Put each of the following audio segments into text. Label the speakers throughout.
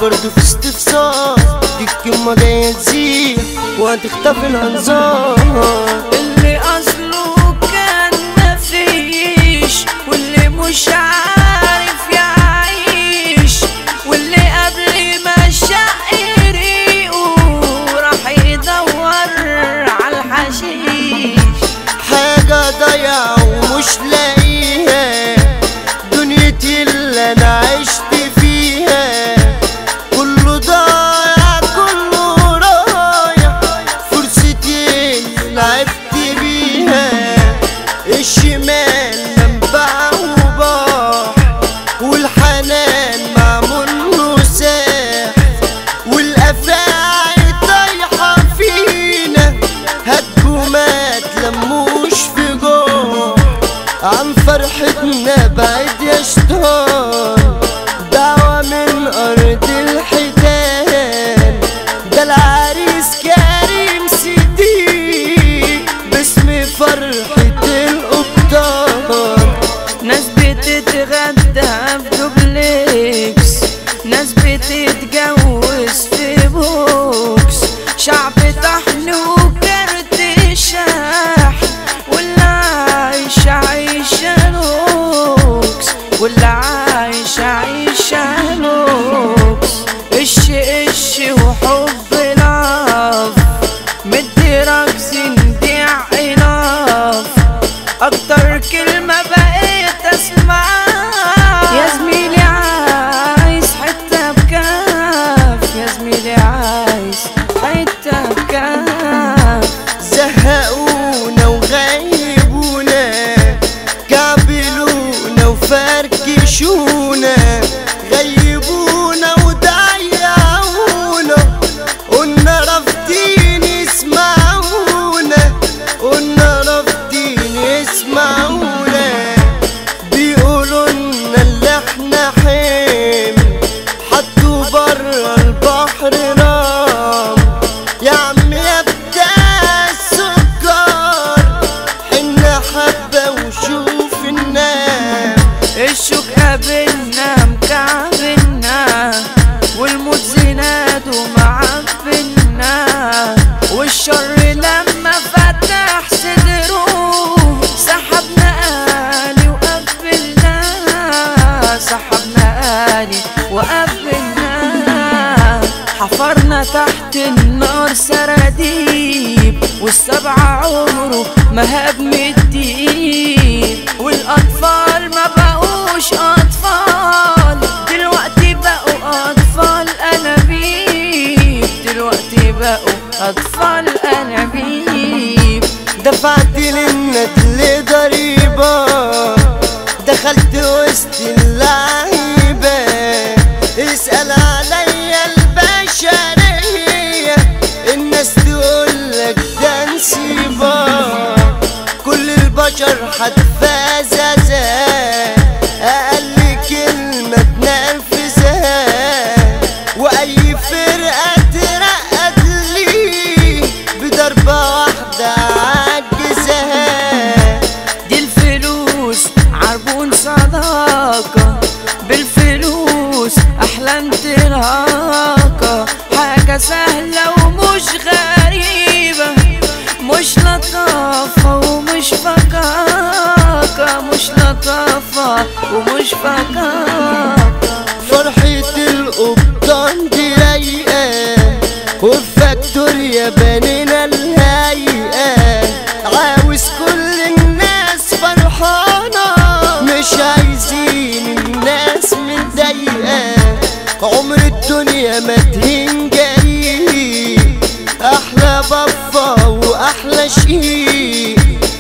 Speaker 1: برضه في استفسار دي الكلمة جاية تزيد وهتختفي الانظار
Speaker 2: اللي اصله كان مفيش واللي مش عارف يعيش واللي قبل ما شق ريقه راح يدور على الحشيش
Speaker 1: حاجة ضايعة ومش لاقيها دنيتي اللي انا عشت فيها كله ضايع كله رايح فرصتي اللي لعبت بيها الشمال منبع وباح والحنان معمول له ساح والافاعي طايحة فينا هتجومات لموش في جوه عن فرحتنا بعيد يا شطان دعوة من أرض الحيتان ده العريس كريم سيدي باسم فرحة القبطان
Speaker 2: ناس بتتغدى في دوبلكس ناس بتتجوز في بوكس شعب طحن وكرت شاح واللي عايش عايشة لوكس واللي عايش عايشة لوكس اش اش وحب لاف مدي رقص نديع عناف اكتر كلمة بقيت اسمعها يا زميلي عايز حتة بكاف يا زميلي عايز حتة بكاف
Speaker 1: زهقونا وغيبونا كعبلونا وفركشونا غيبونا وضيعونا قلنا رافضين يسمعونا قلنا رافضين يسمعونا بيقولوا لنا اللي احنا حمل حطوا برا البحر نام يا عم يا بتاع السكر حنا حبة وشوف النام
Speaker 2: الشوك قابلنا مكعبنا والموت زناد ومعبنا والشر لما فتح صدره سحبنا آلي وقبلنا سحبنا آلي وقبلنا حفرنا تحت النار سراديب والسبع عمره ما هاب مديب والأطفال ما بقوش أطفال دلوقتي بقوا أطفال أنابيب دلوقتي بقوا أطفال أنابيب
Speaker 1: دفعت للندل ضريبة دخلت وسط اللعيبة اسأل عليا البشرية الناس تقولك ده نسيبة كل البشر هتفازازا أقل كلمة تنرفزها وأي فرقة ترقد لي بضربة واحدة عجزها
Speaker 2: دي الفلوس عربون صداقة بالفلوس أحلى انطلاقة حاجة سهلة ومش غريبة مش لطافة ومش فكاكة مش لطافة ومش فكاكة
Speaker 1: فرحة القبطان دي رايقة وفي فاكتوريا بنينا الهيئة عاوز كل الناس فرحانة مش عايزين الناس متضايقة عمر الدنيا ما تهنجري أحلى بفة وأحلى شيء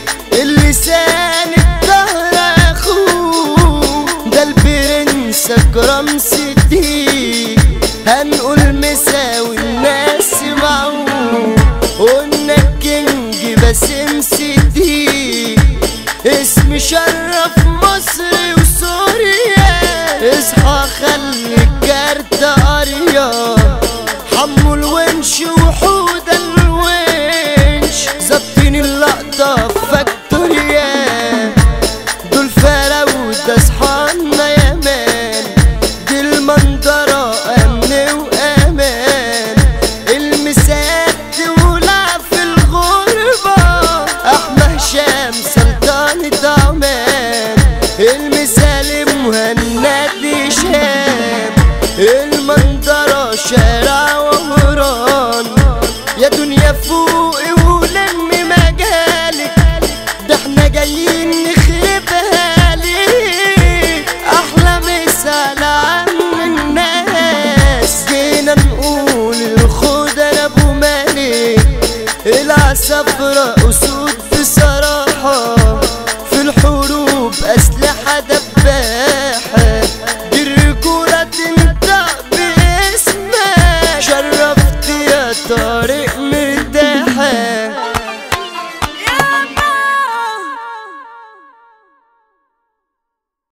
Speaker 1: اللسان الدهر أخوه ده البرنس أكرم صديق هنقول مساوي الناس معه قلنا الكينج باسم صديق اسم شرف مصر وسوريا اصحى خلي الكارت قرية حمو الونش وحود الونش ظابطين اللقطة في فاكتوريا دول فراودة اصحابنا يا مان دي المنظرة امن المنظرة شارع وهران يا دنيا فوقي ولم مجالك ده احنا جايين نخربها ليك احلى مثال عن الناس جينا نقول الخضر ابو مالك العصفرة اسود بصراحة